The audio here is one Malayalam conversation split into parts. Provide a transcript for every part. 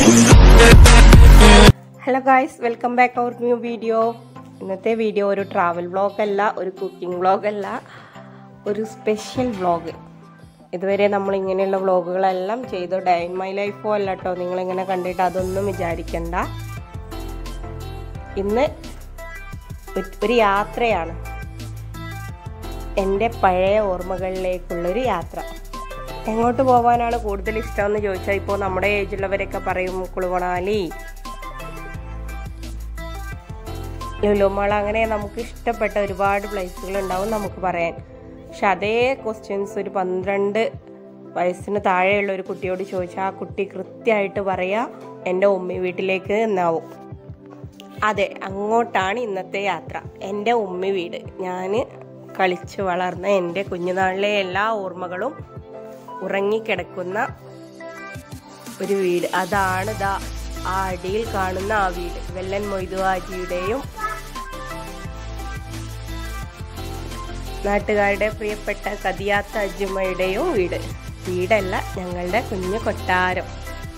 hello guys welcome back our new video ഇന്നത്തെ വീഡിയോ ഒരു ട്രാവൽ വ്ളോഗ് അല്ല ഒരു കുക്കിംഗ് വ്ളോഗ് അല്ല ഒരു സ്പെഷ്യൽ വ്ളോഗ് ഇതുവരെ നമ്മൾ ഇങ്ങനെയുള്ള വ്ളോഗുകളെല്ലാം ചെയ്തു ഡേ ഇൻ മൈ ലൈഫോ അല്ല കേട്ടോ നിങ്ങളിങ്ങനെ കണ്ടിട്ട് അതൊന്നും വിചാരിക്കണ്ട ഇന്ന് ഒരു- ഒരു യാത്രയാണ് എൻ്റെ പഴയ ഓർമ്മകളിലേക്കുള്ളൊരു യാത്ര എങ്ങോട്ട് പോകാനാണ് കൂടുതൽ ഇഷ്ടമെന്ന് ചോദിച്ചാൽ ഇപ്പോൾ നമ്മുടെ ഏജുള്ളവരൊക്കെ പറയും കുളുവണാലി ലുലുമാൾ അങ്ങനെ നമുക്ക് ഇഷ്ടപ്പെട്ട ഒരുപാട് പ്ലേസുകൾ ഉണ്ടാവും നമുക്ക് പറയാൻ പക്ഷെ അതേ ക്വസ്റ്റ്യൻസ് ഒരു പന്ത്രണ്ട് വയസ്സിന് താഴെയുള്ള ഒരു കുട്ടിയോട് ചോദിച്ചാൽ ആ കുട്ടി കൃത്യമായിട്ട് പറയാ എൻ്റെ ഉമ്മി വീട്ടിലേക്ക് എന്നാവും അതെ അങ്ങോട്ടാണ് ഇന്നത്തെ യാത്ര എൻ്റെ ഉമ്മി വീട് ഞാൻ കളിച്ച് വളർന്ന എൻ്റെ കുഞ്ഞുനാളിലെ എല്ലാ ഓർമ്മകളും ഉറങ്ങിക്കിടക്കുന്ന ഒരു വീട് അതാണ് ദാ ആ അടിയിൽ കാണുന്ന ആ വീട് വെല്ലൻ മൊയ്തുവാജിയുടെയും നാട്ടുകാരുടെ പ്രിയപ്പെട്ട കദിയാത്ത അജുമയുടെയും വീട് വീടല്ല ഞങ്ങളുടെ കുഞ്ഞു കൊട്ടാരം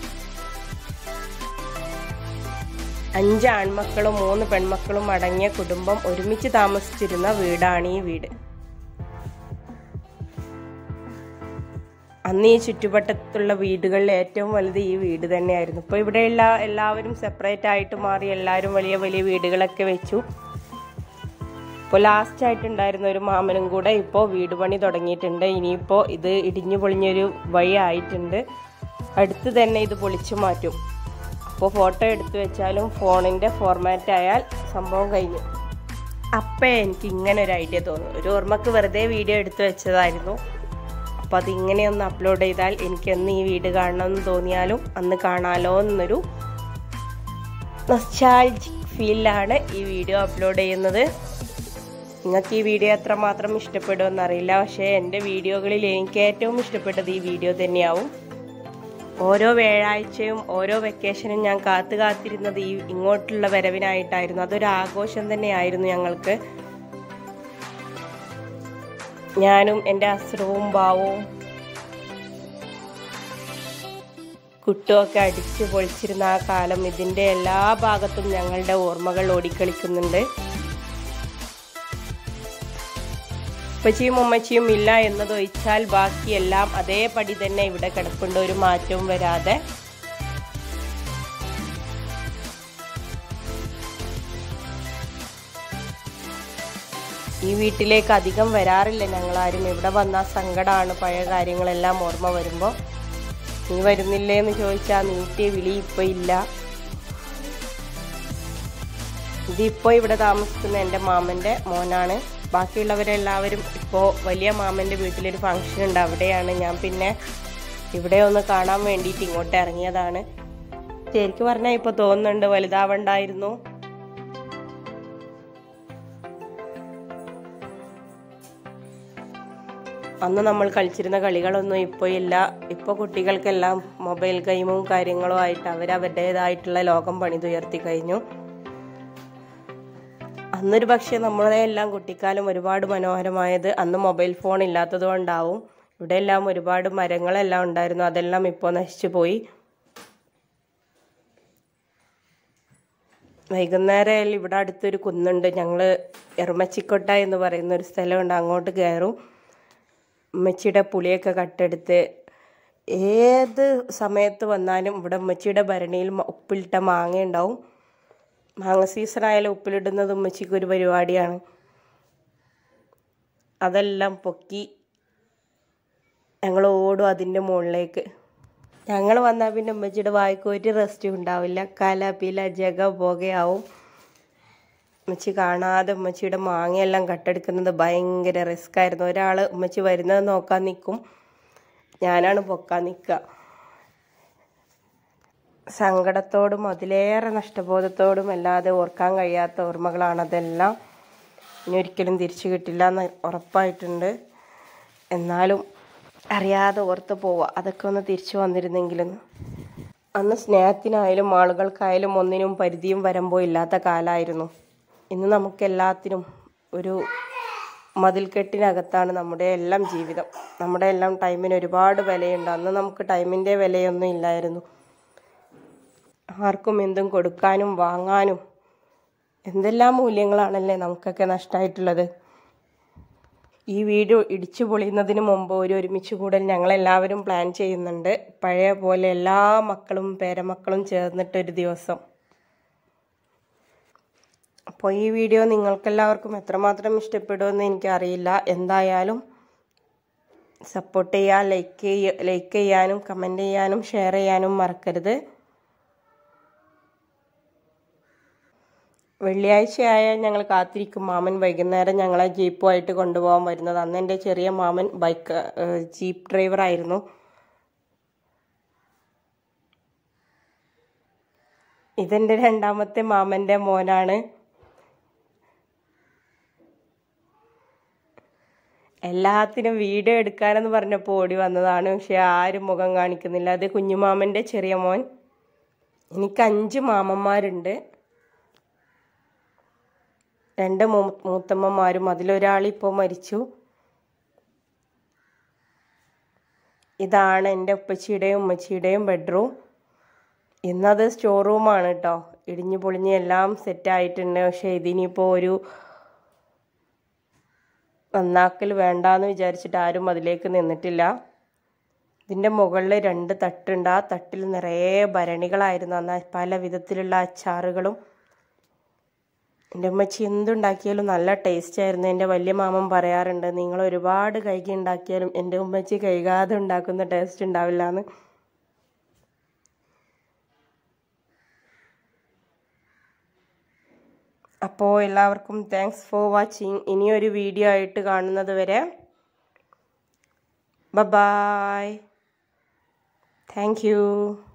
അഞ്ച് ആൺമക്കളും മൂന്ന് പെൺമക്കളും അടങ്ങിയ കുടുംബം ഒരുമിച്ച് താമസിച്ചിരുന്ന വീടാണ് ഈ വീട് അന്ന് ഈ ചുറ്റുവട്ടത്തുള്ള വീടുകളിൽ ഏറ്റവും വലുത് ഈ വീട് തന്നെയായിരുന്നു ഇപ്പോൾ ഇവിടെയുള്ള എല്ലാവരും സെപ്പറേറ്റ് ആയിട്ട് മാറി എല്ലാവരും വലിയ വലിയ വീടുകളൊക്കെ വെച്ചു ഇപ്പോൾ ലാസ്റ്റ് ആയിട്ടുണ്ടായിരുന്ന ഒരു മാമനും കൂടെ ഇപ്പോൾ വീട് പണി തുടങ്ങിയിട്ടുണ്ട് ഇനിയിപ്പോൾ ഇത് ഇടിഞ്ഞു പൊളിഞ്ഞൊരു വഴി ആയിട്ടുണ്ട് അടുത്ത് തന്നെ ഇത് പൊളിച്ചു മാറ്റും അപ്പോൾ ഫോട്ടോ എടുത്തു വെച്ചാലും ഫോണിൻ്റെ ഫോർമാറ്റ് ആയാൽ സംഭവം കഴിഞ്ഞു അപ്പം എനിക്ക് ഇങ്ങനെ ഒരു ഐഡിയ തോന്നി ഒരു ഓർമ്മക്ക് വെറുതെ വീഡിയോ എടുത്തു വെച്ചതായിരുന്നു അപ്പോൾ അതിങ്ങനെ ഒന്ന് അപ്ലോഡ് ചെയ്താൽ എനിക്ക് എന്ന് ഈ വീട് കാണണമെന്ന് തോന്നിയാലും അന്ന് കാണാലോ എന്നൊരു നൊസ്റ്റാൾജിക് ഫീലിലാണ് ഈ വീഡിയോ അപ്ലോഡ് ചെയ്യുന്നത് നിങ്ങൾക്ക് ഈ വീഡിയോ എത്രമാത്രം ഇഷ്ടപ്പെടുമെന്ന് അറിയില്ല പക്ഷേ എൻ്റെ വീഡിയോകളിൽ എനിക്ക് ഏറ്റവും ഇഷ്ടപ്പെട്ടത് ഈ വീഡിയോ തന്നെയാവും ഓരോ വ്യാഴാഴ്ചയും ഓരോ വെക്കേഷനും ഞാൻ കാത്തു കാത്തിരുന്നത് ഈ ഇങ്ങോട്ടുള്ള വരവിനായിട്ടായിരുന്നു അതൊരു ആഘോഷം തന്നെയായിരുന്നു ഞങ്ങൾക്ക് ഞാനും എൻ്റെ അസ്രവും ഭാവവും കുട്ടുമൊക്കെ അടിച്ചു പൊളിച്ചിരുന്ന ആ കാലം ഇതിൻ്റെ എല്ലാ ഭാഗത്തും ഞങ്ങളുടെ ഓർമ്മകൾ ഓടിക്കളിക്കുന്നുണ്ട് ഉപ്പച്ചിയും ഉമ്മച്ചിയും ഇല്ല എന്നതൊഴിച്ചാൽ ബാക്കിയെല്ലാം അതേപടി തന്നെ ഇവിടെ കിടപ്പുണ്ട് ഒരു മാറ്റവും വരാതെ ഈ വീട്ടിലേക്ക് അധികം വരാറില്ല ഞങ്ങളാരും ഇവിടെ വന്നാൽ സങ്കടമാണ് പഴയ കാര്യങ്ങളെല്ലാം ഓർമ്മ വരുമ്പോൾ നീ വരുന്നില്ലേ എന്ന് ചോദിച്ചാൽ നീട്ടിയ വിളി ഇപ്പോൾ ഇല്ല ഇതിപ്പോൾ ഇവിടെ താമസിക്കുന്ന എൻ്റെ മാമൻ്റെ മോനാണ് ബാക്കിയുള്ളവരെല്ലാവരും ഇപ്പോൾ വലിയ മാമൻ്റെ വീട്ടിലൊരു ഫംഗ്ഷൻ ഉണ്ട് അവിടെയാണ് ഞാൻ പിന്നെ ഇവിടെ ഒന്ന് കാണാൻ വേണ്ടിയിട്ട് ഇങ്ങോട്ട് ഇറങ്ങിയതാണ് ശരിക്കും പറഞ്ഞാൽ ഇപ്പോൾ തോന്നുന്നുണ്ട് വലുതാവണ്ടായിരുന്നു അന്ന് നമ്മൾ കളിച്ചിരുന്ന കളികളൊന്നും ഇപ്പോൾ ഇല്ല ഇപ്പോൾ കുട്ടികൾക്കെല്ലാം മൊബൈൽ ഗെയിമും കാര്യങ്ങളും ആയിട്ട് അവരവരുടേതായിട്ടുള്ള ലോകം പണിതുയർത്തി കഴിഞ്ഞു അന്നൊരു പക്ഷേ നമ്മളെ എല്ലാം കുട്ടിക്കാലം ഒരുപാട് മനോഹരമായത് അന്ന് മൊബൈൽ ഫോൺ ഇല്ലാത്തത് കൊണ്ടാവും ഇവിടെ എല്ലാം ഒരുപാട് മരങ്ങളെല്ലാം ഉണ്ടായിരുന്നു അതെല്ലാം ഇപ്പോൾ നശിച്ചു പോയി വൈകുന്നേരം ഇവിടെ അടുത്തൊരു കുന്നുണ്ട് ഞങ്ങൾ എറുമച്ചിക്കൊട്ട എന്ന് പറയുന്ന ഒരു സ്ഥലമുണ്ട് അങ്ങോട്ട് കയറും ഉമ്മച്ചിയുടെ പുളിയൊക്കെ കട്ടെടുത്ത് ഏത് സമയത്ത് വന്നാലും ഇവിടെ ഉമ്മച്ചിയുടെ ഭരണിയിൽ മ- ഉപ്പിലിട്ട മാങ്ങ ഉണ്ടാവും മാങ്ങ സീസൺ ആയാലും ഉപ്പിലിടുന്നത് ഉമ്മച്ചിക്ക് ഒരു പരിപാടിയാണ് അതെല്ലാം പൊക്കി ഞങ്ങൾ ഓടും അതിൻ്റെ മുകളിലേക്ക് ഞങ്ങൾ വന്നാൽ പിന്നെ ഉമ്മച്ചിയുടെ വായ്ക്ക് ഒരു റെസ്റ്റും ഉണ്ടാവില്ല കല പില ജഗ പുകയാവും ഉമ്മച്ചി കാണാതെ ഉമ്മച്ചിയുടെ മാങ്ങയെല്ലാം കട്ടെടുക്കുന്നത് ഭയങ്കര റിസ്ക് ആയിരുന്നു ഒരാൾ ഉമ്മച്ചി വരുന്നത് നോക്കാൻ നിൽക്കും ഞാനാണ് പൊക്കാൻ നിൽക്കുക സങ്കടത്തോടും അതിലേറെ നഷ്ടബോധത്തോടും അല്ലാതെ ഓർക്കാൻ കഴിയാത്ത ഓർമ്മകളാണ് അതെല്ലാം ഇനി ഒരിക്കലും തിരിച്ചു കിട്ടില്ല എന്ന് ഉറപ്പായിട്ടുണ്ട് എന്നാലും അറിയാതെ ഓർത്ത് പോവുക അതൊക്കെ ഒന്ന് തിരിച്ചു വന്നിരുന്നെങ്കിലും അന്ന് സ്നേഹത്തിനായാലും ആളുകൾക്കായാലും ഒന്നിനും പരിധിയും വരമ്പോ ഇല്ലാത്ത കാലമായിരുന്നു ഇന്ന് നമുക്ക് എല്ലാത്തിനും ഒരു മതിൽക്കെട്ടിനകത്താണ് നമ്മുടെ എല്ലാം ജീവിതം നമ്മുടെ എല്ലാം ടൈമിന് ഒരുപാട് വിലയുണ്ട് അന്ന് നമുക്ക് ടൈമിൻ്റെ വിലയൊന്നും ഇല്ലായിരുന്നു ആർക്കും എന്തും കൊടുക്കാനും വാങ്ങാനും എന്തെല്ലാം മൂല്യങ്ങളാണല്ലേ നമുക്കൊക്കെ നഷ്ടമായിട്ടുള്ളത് ഈ വീട് ഇടിച്ചു പൊളിയുന്നതിന് മുമ്പ് ഒരു ഒരുമിച്ച് കൂടൽ ഞങ്ങളെല്ലാവരും പ്ലാൻ ചെയ്യുന്നുണ്ട് പഴയ പോലെ എല്ലാ മക്കളും പേരമക്കളും ചേർന്നിട്ടൊരു ദിവസം അപ്പോൾ ഈ വീഡിയോ നിങ്ങൾക്കെല്ലാവർക്കും എത്രമാത്രം ഇഷ്ടപ്പെടുമെന്ന് എനിക്കറിയില്ല എന്തായാലും സപ്പോർട്ട് ചെയ്യുക ലൈക്ക് ചെയ്യ ലൈക്ക് ചെയ്യാനും കമൻറ്റ് ചെയ്യാനും ഷെയർ ചെയ്യാനും മറക്കരുത് വെള്ളിയാഴ്ചയായാൽ ഞങ്ങൾ കാത്തിരിക്കും മാമൻ വൈകുന്നേരം ഞങ്ങളെ ജീപ്പുമായിട്ട് കൊണ്ടുപോകാൻ വരുന്നത് അന്ന് എൻ്റെ ചെറിയ മാമൻ ബൈക്ക് ജീപ്പ് ഡ്രൈവറായിരുന്നു ഇതെൻ്റെ രണ്ടാമത്തെ മാമൻ്റെ മോനാണ് എല്ലാത്തിനും വീഡിയോ എടുക്കാനെന്ന് പറഞ്ഞപ്പോൾ ഓടി വന്നതാണ് പക്ഷെ ആരും മുഖം കാണിക്കുന്നില്ല അത് കുഞ്ഞുമാമൻ്റെ ചെറിയ മോൻ എനിക്ക് അഞ്ച് മാമന്മാരുണ്ട് രണ്ട് മൂ മൂത്തമ്മമാരും അതിലൊരാൾ ഇപ്പോൾ മരിച്ചു ഇതാണ് എൻ്റെ ഉപ്പച്ചിയുടെയും ഉമ്മച്ചിയുടെയും ബെഡ്റൂം ഇന്നത് സ്റ്റോർ റൂമാണ് കേട്ടോ ഇടിഞ്ഞു പൊളിഞ്ഞ് എല്ലാം സെറ്റായിട്ടുണ്ട് പക്ഷേ ഇതിനിപ്പോൾ ഒരു നന്നാക്കൽ വേണ്ടാന്ന് വിചാരിച്ചിട്ട് ആരും അതിലേക്ക് നിന്നിട്ടില്ല ഇതിൻ്റെ മുകളിൽ രണ്ട് തട്ടുണ്ട് ആ തട്ടിൽ നിറയെ ഭരണികളായിരുന്നു അന്ന് പല വിധത്തിലുള്ള അച്ചാറുകളും എൻ്റെ ഉമ്മച്ചി എന്തുണ്ടാക്കിയാലും നല്ല ടേസ്റ്റ് ആയിരുന്നു എൻ്റെ വലിയ മാമൻ പറയാറുണ്ട് നിങ്ങൾ ഒരുപാട് കൈകി ഉണ്ടാക്കിയാലും എൻ്റെ ഉമ്മച്ചി കൈകാതെ ഉണ്ടാക്കുന്ന ടേസ്റ്റ് ഉണ്ടാവില്ല എന്ന് അപ്പോൾ എല്ലാവർക്കും താങ്ക്സ് ഫോർ വാച്ചിങ് ഇനിയൊരു വീഡിയോ ആയിട്ട് കാണുന്നത് വരെ ബ ബായ് താങ്ക് യു